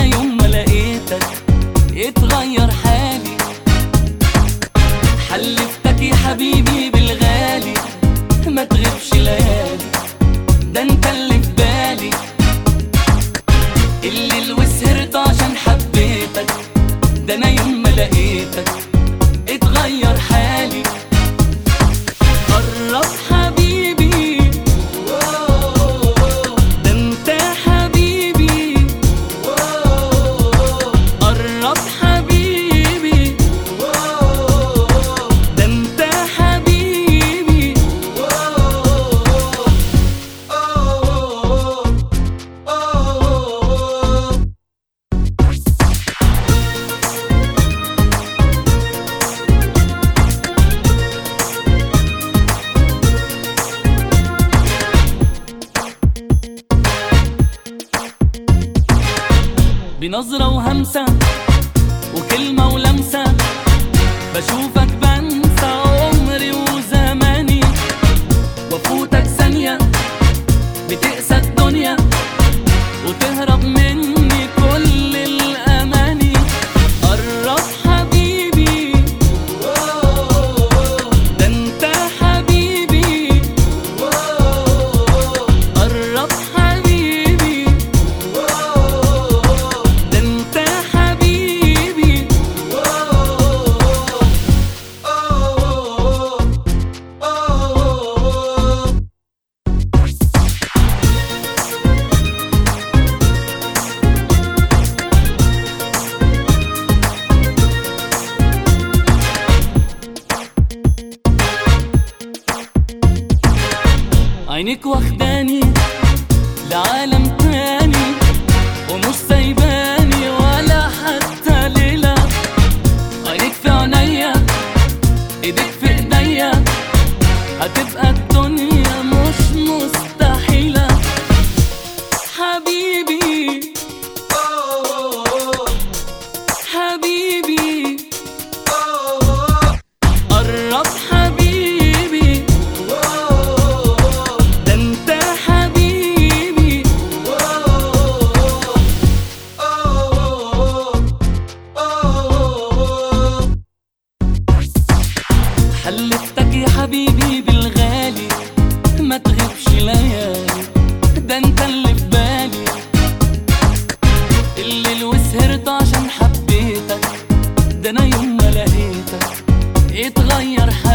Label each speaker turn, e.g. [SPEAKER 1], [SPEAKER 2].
[SPEAKER 1] انا يوم ما لقيتك اتغير حالي حلفتك يا حبيبي بالغالي ما تغيبش ليالي ده انت اللي في بالي الليل وسهرت عشان حبيتك ده انا يوم ما لقيتك اتغير حالي قرب حبيبي ده انت حبيبي قرب حبيبي ده انت حبيبي بنظرة وهمسة وكلمة ولمسة بشوفك بنسى عمري وزماني وفوتك ثانية بتقسى الدنيا وتهرب مني كل الأماني قرب حبيبي ده انت حبيبي قرب حبيبي ده انت حبيبي عينك واخداني لعالم تاني ومش سايباني ولا حتى ليلة عينك في عينيا ايدك في ايديا هتبقى الدنيا مش مستحيلة حبيبي حبيبي قرب حبيبي ده انت حبيبي حلفتك يا حبيبي بالغالي ما تغيبش ليالي ده انت اللي في بالي الليل وسهرت عشان حبيتك ده انا يوم ما لقيتك اتغير حالي